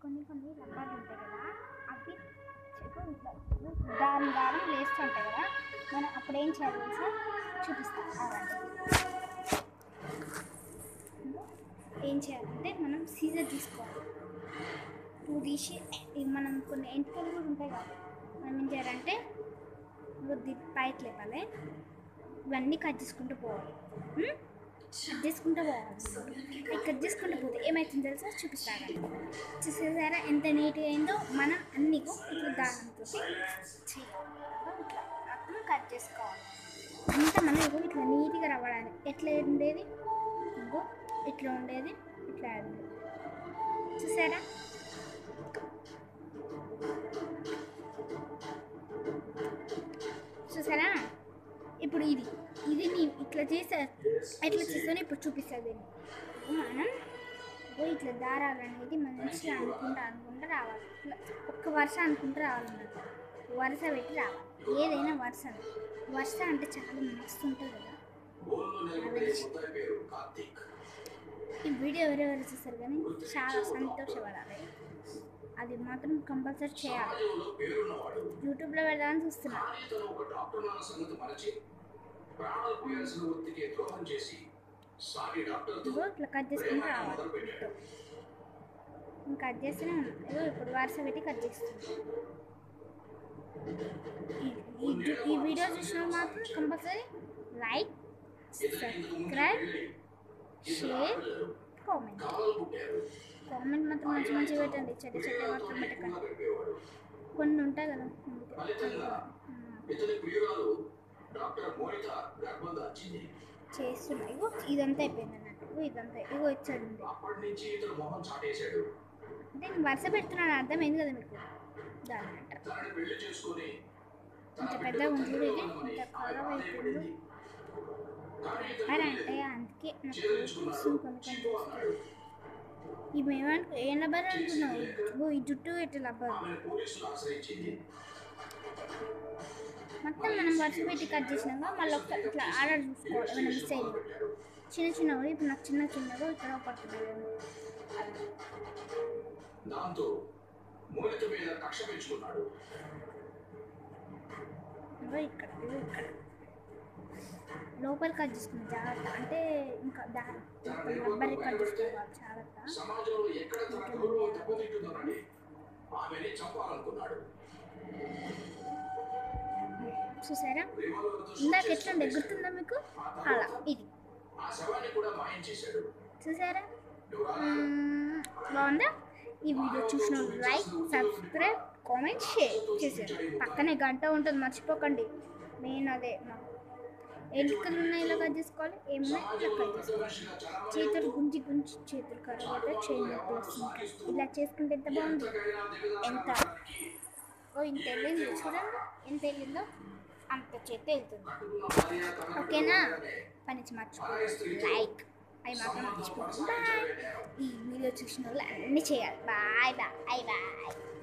కొన్ని కొన్ని రబ్బర్లు ఉంటాయి కదా అవి చెట్టు ఇట్లా దారం దారం వేస్తూ ఉంటాయి కదా మనం అప్పుడు ఏం చేయాలి తెలుసా చూపిస్తాం అవండి ఏం చేయాలంటే మనం సీజర్ తీసుకోవాలి టూ తీసి ఈ మనం కొన్ని ఎంటికలు కూడా ఉంటాయి కదా మనం ఏం చేయాలంటే వృద్ధి పైకి లేపాలి ఇవన్నీ కట్ చేసుకుంటూ పోవాలి ఉమ్? కట్ చేసుకుంటూ పోవాలి అవి కట్ చేసుకుంటూ పోతే ఏమవుతుందో తెలుసా చూపిస్తాను చూసేసారా ఎంత నీట్గా అయిందో మనం అన్ని ఇట్లా దానంతో చేయాలి ఇట్లా మొత్తం కట్ చేసుకోవాలి అంతా మనం ఇగో ఇట్లా నీట్గా రవ్వడానికి ఎట్లా ఉండేది ఇగో ఇట్లా ఉండేది ఇట్లా ఉండేది చూసారా చూసారా ఇప్పుడు ఇది ఇది నీ ఇట్లా చేసే ఎట్లా చేస్తానో ఇప్పుడు చూపిస్తుంది మనం ఇగో ఇట్లా దారాలు అనేది మంచిగా అనుకుంటా అనుకుంటా రావాలి ఇట్లా ఒక్క వరుస అనుకుంటూ రావాలన్నమాట వరుస పెట్టి రావాలి ఏదైనా వరుస వరుస అంటే చాలా మస్తు ఉంటుంది కదా ఈ వీడియో ఎవరెవరు చూస్తారు కానీ చాలా సంతోషపడాలి అది మాత్రం కంపల్సరీ చేయాలి పేరున్నవాడు యూట్యూబ్లో పెడదామని చూస్తున్నా భార్యతను ఒక డాక్టర్ అన్న సంగతి మరచి ప్రాణాలు పోయాల్సిన వృత్తికి ద్రోహం చేసి సాటి డాక్టర్తో ఇదిగో ఇట్లా కట్ చేసుకుంటూ ప్రేమగా రావాలి మొదలుపెట్టాడు ఇంకా కట్ చేస్తూనే ఉన్నాం ఇదిగో ఇప్పుడు వరుస పెట్టి కట్ చేస్తున్నాం ఈ- ఈ- ఈ వీడియో చూసిన మాత్రం compulsory like subscribe share comment కవలలు పుట్టారు కామెంట్ మాత్రం మంచి మంచి పెట్టండి చెడ్డ చెడ్డ మాత్రం పెట్టకండి గడిపేవాడు కొన్ని ఉంటాయి కదా అందుకే. ఫలితంగా ఉమ్, ఇతని ప్రియురాలు డాక్టర్ మోనిత గర్భం దాల్చింది చేస్తున్నా ఇగో ఇదంతా అయిపోయింది అన్నట్టు ఇగో ఇదంతా ఇగో ఇచ్చాడు ఉంది. అప్పటి నుంచి ఇతను మొహం చాటేశాడు అంటే నేను వరుస పెడుతున్నాను అర్థమైంది కదా మీకు దాని అంట తనని పెళ్లి చేసుకుని ఇంత పెద్దగా ఉంది చూడు ఇది ఇంత ఖరాబ్ అయిపోయింది కానీ ఇతను మరి అంటే అందుకే నాకు తెలుసు కొన్ని కొన్ని అన్నాడు ఇవి ఏమనుకో ఏ లబ్బర్ అనుకున్నావు ఇగో ఈ జుట్టు ఇట్లా లబ్బర్ ఆమెను పోలీసులు ఆశ్రయించింది మొత్తం మనం వరుస పెట్టి కట్ చేసినాక మళ్ళీ ఒక ఇట్లా ఆర్డర్ చూసుకోవాలి ఏమైనా మిస్ అయింది పెట్టాడు చిన్న చిన్నవి ఇప్పుడు నాకు చిన్న చిన్నగా ఇక్కడ పడుతుంది దాంతో మోనిత మీద కక్ష పెంచుకున్నాడు ఇగో ఇక్కడ ఇగో ఇక్కడ లోపల కట్ చేసుకున్నాం జాగ్రత్త అంటే ఇంకా దా రబ్బర్ కట్ చేసుకోవాలి జాగ్రత్త సమాజంలో ఎక్కడ తన గౌరవం దెబ్బతింటుందోనని ఆమెని చంపాలనుకున్నాడు చూసారా ప్రేమలోతో ఇందాక ఎట్లుండే గుర్తుందా మీకు అలా ఇది ఆ శవాన్ని కూడా మాయం చేశాడు చూసారా యువరాజు మ్మ్, బాగుందా ఈ వీడియో చూసిన లైక్ సబ్స్క్రైబ్ కామెంట్ షేర్ చేశారు పక్కనే గంట ఉంటుంది మర్చిపోకండి మెయిన్ అదే మాకు ఎలుకలు ఉన్నాయి ఇలా కట్ చేసుకోవాలి ఏమన్నా ఇలా కట్ చేసుకోవాలి చేతులు గుంజి గుంజి చేతులు ఖరాబ్ అయితే చేయి నొప్పి వస్తుంది ఇలా చేసుకుంటే ఎంత బాగుంది ఎంత ఓ ఇంత వెళ్ళింది చూడండి ఎంత వెళ్ళిందో అంత చేతి వెళ్తుంది ఓకేనా పని మర్చిపోతుంది లైక్ అవి మాత్రం మర్చిపోతుంది బాయ్ ఈ వీడియో చూసిన వాళ్ళు అన్నీ చేయాలి బాయ్ బాయ్ బాయ్